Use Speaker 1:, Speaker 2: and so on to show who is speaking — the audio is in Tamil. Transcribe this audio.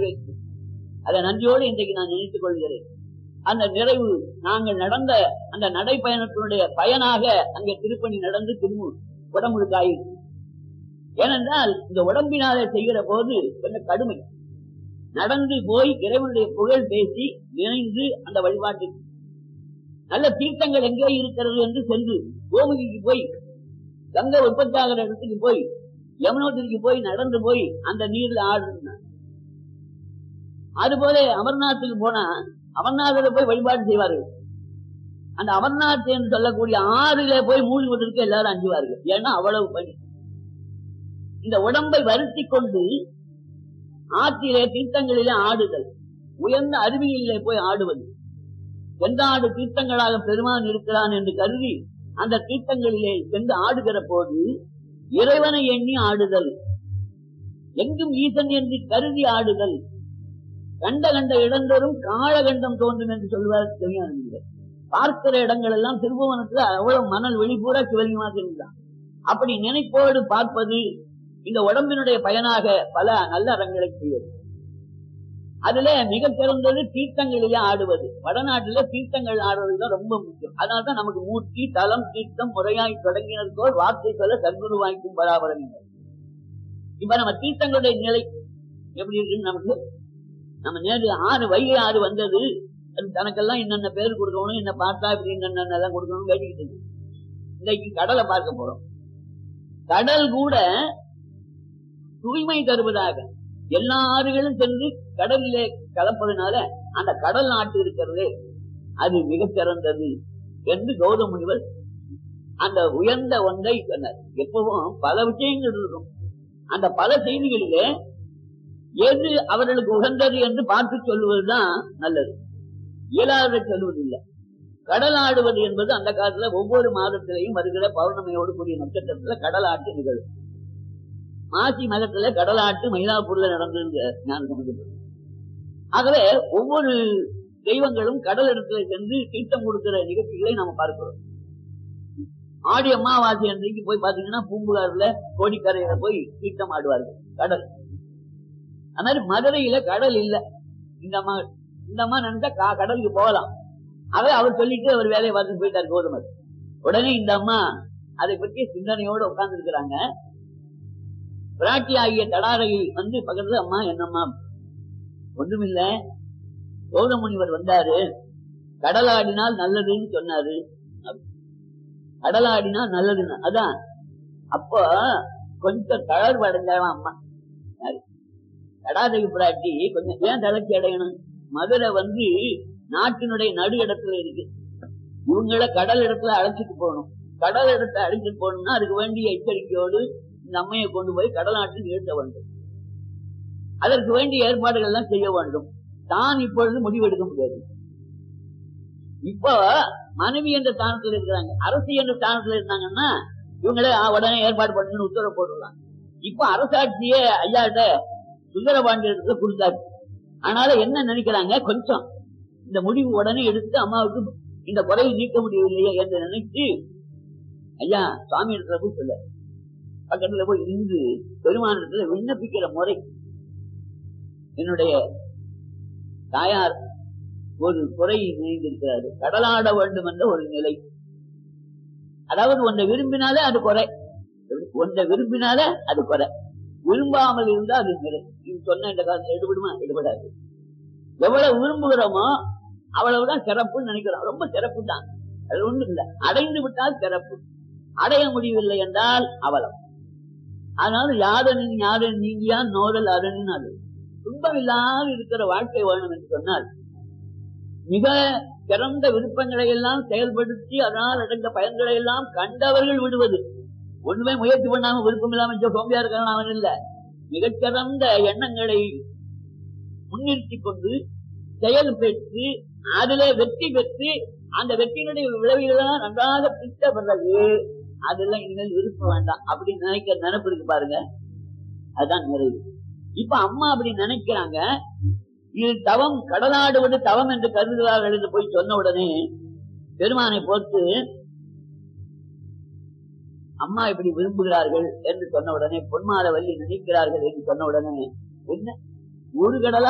Speaker 1: நிறைவேற்றி அதை நன்றியோடு இன்றைக்கு நான் நினைத்துக் கொள்கிறேன் அந்த நிறைவு நாங்கள் நடந்த அந்த நடைப்பயணத்தினுடைய பயனாக அங்கே திருப்பணி நடந்து திரும்ப உடம்புக்காயிருக்கு ஏனென்றால் இந்த உடம்பினாலே செய்கிற போது கொஞ்சம் கடுமை நடந்து போய் இறைவனுடைய புகழ் பேசி நினைந்து அந்த வழிபாட்டுக்கு நல்ல தீர்த்தங்கள் எங்கே இருக்கிறது என்று சென்று கோமுகிக்கு போய் கங்கை உற்பத்தியாகிற இடத்துக்கு போய் யமுனோத்திரிக்கு போய் நடந்து போய் அந்த நீர்ல ஆடுனா அதுபோல அமர்நாத்துக்கு போனா அமர்நாதில போய் வழிபாடு செய்வார்கள் அந்த அமர்நாத் என்று சொல்லக்கூடிய ஆறுல போய் மூழ்குவதற்கு எல்லாரும் அஞ்சுவார்கள் ஏன்னா அவ்வளவு பணி இந்த உடம்பை வருத்தி கொண்டு ஆற்றிலே தீர்த்தங்களிலே ஆடுதல் உயர்ந்த அருவிகளிலே போய் ஆடுவது எந்தாடு தீர்த்தங்களாக பெருமான் இருக்கிறான் என்று கருதி அந்த தீர்த்தங்களிலே சென்று ஆடுகிற போது இறைவனை எண்ணி ஆடுதல் எங்கும் ஈசன் என்று கருதி ஆடுதல் கண்ட கண்ட இடந்தோறும் காலகண்டம் தோன்றும் என்று சொல்வார் தெரியாது பார்க்கிற இடங்கள் எல்லாம் திருபுவனத்துல அவ்வளவு மணல் வெளிப்பூரா சிவலிங்கமாக இருந்தான் அப்படி நினைப்போடு பார்ப்பது இந்த உடம்பினுடைய பயனாக பல நல்ல அறங்களை செய்வது அதுல மிக சிறந்தது தீர்த்தங்களிலே ஆடுவது வடநாட்டுல தீர்த்தங்கள் ஆடுவதுதான் ரொம்ப முக்கியம் அதனால்தான் நமக்கு மூர்த்தி தலம் தீர்த்தம் முறையாய் தொடங்கினருக்கோர் வார்த்தை சொல்ல சர்க்குரு வாய்க்கும் பராபரம் இல்லை. இப்ப நம்ம தீர்த்தங்களுடைய நிலை எப்படி இருக்குன்னு நமக்கு நம்ம நேரு ஆறு வைகை ஆறு வந்தது அது தனக்கெல்லாம் என்னென்ன பேர் கொடுக்கணும் என்ன பார்த்தா இப்படி என்னென்ன எல்லாம் கொடுக்கணும் வேண்டிக்கிட்டு இருக்கு. இன்னைக்கு கடலை பார்க்க போறோம் கடல் கூட தூய்மை தருவதாக எல்லா ஆறுகளும் சென்று கடலிலே கலப்பதனால அந்த கடல் நாட்டு இருக்கிறது அது மிக சிறந்தது என்று கௌதம முனிவர் அந்த உயர்ந்த ஒன்றை சொன்னார் எப்பவும் பல விஷயங்கள் இருக்கும் அந்த பல செய்திகளிலே எது அவர்களுக்கு உகந்தது என்று பார்த்து சொல்லுவதுதான் நல்லது இயலாத சொல்வதில்லை கடலாடுவது என்பது அந்த காலத்துல ஒவ்வொரு மாதத்திலையும் வருகிற பௌர்ணமியோடு கூடிய நட்சத்திரத்துல கடலாட்டு நிகழும் மாசி மதத்துல கடலாட்டு மயிலாப்பூர்ல நடந்தது ஞான சமுதிரம் ஆகவே ஒவ்வொரு தெய்வங்களும் கடல் இடத்துல சென்று தீர்த்தம் கொடுக்கிற நிகழ்ச்சிகளை நாம பார்க்கிறோம் ஆடி அமாவாசை அன்றைக்கு போய் பாத்தீங்கன்னா பூம்புகார்ல கோடிக்கரையில போய் தீர்த்தம் ஆடுவார்கள் கடல் அது மாதிரி மதுரையில கடல் இல்ல இந்த அம்மா இந்த அம்மா நினைச்சா கா- கடலுக்கு போகலாம் அவை அவர் சொல்லிட்டு அவர் வேலையை பார்த்து போயிட்டார் கோதுமர் உடனே இந்த அம்மா அதை பற்றி சிந்தனையோட உட்கார்ந்து இருக்கிறாங்க பிராட்டி ஆகிய தடாரை வந்து பக்கத்துல அம்மா என்னம்மா ஒண்ணுமில்ல கௌதமுனிவர் வந்தாரு கடலாடினால் நல்லதுன்னு சொன்னாரு கடலாடினா நல்லதுன்னு அதான் அப்போ கொஞ்சம் தளர்வு அடைஞ்சாவன் அம்மா யாரு? தடாதவி பிராட்டி கொஞ்சம் ஏன் தளர்ச்சி அடையணும் மதுரை வந்து நாட்டினுடைய நடு இடத்துல இருக்கு இவங்கள கடல் இடத்துல அழைச்சிட்டு போகணும் கடல் இடத்தை அழைச்சிட்டு போகணும்னா அதுக்கு வேண்டிய எச்சரிக்கையோடு இந்த அம்மையை கொண்டு போய் கடலாற்றில் நிறுத்த வேண்டும் அதற்கு வேண்டிய ஏற்பாடுகள் எல்லாம் செய்ய வேண்டும் தான் இப்பொழுது முடிவெடுக்க முடியாது இப்போ மனைவி என்ற ஸ்தானத்தில் இருக்கிறாங்க அரசு என்ற ஸ்தானத்தில் இருந்தாங்கன்னா இவங்களே ஆ, உடனே ஏற்பாடு பண்ணணும்னு உத்தரவு போட்டுடலாம் இப்ப அரசாட்சியே ஐயாட்ட சுந்தரபாண்டியத்துல கொடுத்தாரு ஆனால என்ன நினைக்கிறாங்க கொஞ்சம் இந்த முடிவு உடனே எடுத்து அம்மாவுக்கு இந்த குறையை நீக்க முடியவில்லையே என்று நினைச்சு ஐயா சுவாமி இடத்துல போய் சொல்ல பக்கத்துல போய் நின்று பெருமானத்துல விண்ணப்பிக்கிற முறை என்னுடைய தாயார் ஒரு குறை நினைந்திருக்கிறாரு கடலாட வேண்டும் என்ற ஒரு நிலை அதாவது ஒன்றை விரும்பினாலே அது குறை ஒன்றை விரும்பினாலே அது குறை விரும்பாமல் இருந்தா அது நிலை இது சொன்ன இந்த காலத்துல எடுபடுமா எடுபடாது எவ்வளவு விரும்புகிறோமோ அவ்வளவுதான் சிறப்புன்னு நினைக்கிறோம் ரொம்ப சிறப்பு தான் அது ஒண்ணும் இல்லை அடைந்து விட்டால் சிறப்பு அடைய முடியவில்லை என்றால் அவலம் அதனால யாதனின் யாதன் நீங்கியான் நோதல் அதனின் அது துன்பம் இல்லாத இருக்கிற வாழ்க்கை வேணும் என்று சொன்னால் மிக சிறந்த விருப்பங்களை எல்லாம் செயல்படுத்தி அதனால் அடைந்த பயன்களை எல்லாம் கண்டவர்கள் விடுவது ஒண்ணுமே முயற்சி பண்ணாம விருப்பம் இல்லாம இந்த சோம்பியா இருக்கிறவன் அவன் இல்ல மிகச்சிறந்த எண்ணங்களை முன்னிறுத்தி கொண்டு செயல் பெற்று அதிலே வெற்றி பெற்று அந்த வெற்றியினுடைய விளைவுகள் நன்றாக பிடித்த பிறகு அதெல்லாம் இனிமேல் விருப்பம் வேண்டாம் அப்படின்னு நினைக்கிற நினைப்பு இருக்கு பாருங்க அதுதான் நிறைவு இப்ப அம்மா அப்படி நினைக்கிறாங்க இது தவம் கடலாடுவது தவம் என்று கருதுகிறார்கள் என்று போய் சொன்ன உடனே பெருமானை போட்டு அம்மா இப்படி விரும்புகிறார்கள் என்று சொன்ன உடனே பொன்மால வள்ளி நினைக்கிறார்கள் என்று சொன்ன உடனே என்ன ஒரு கடலா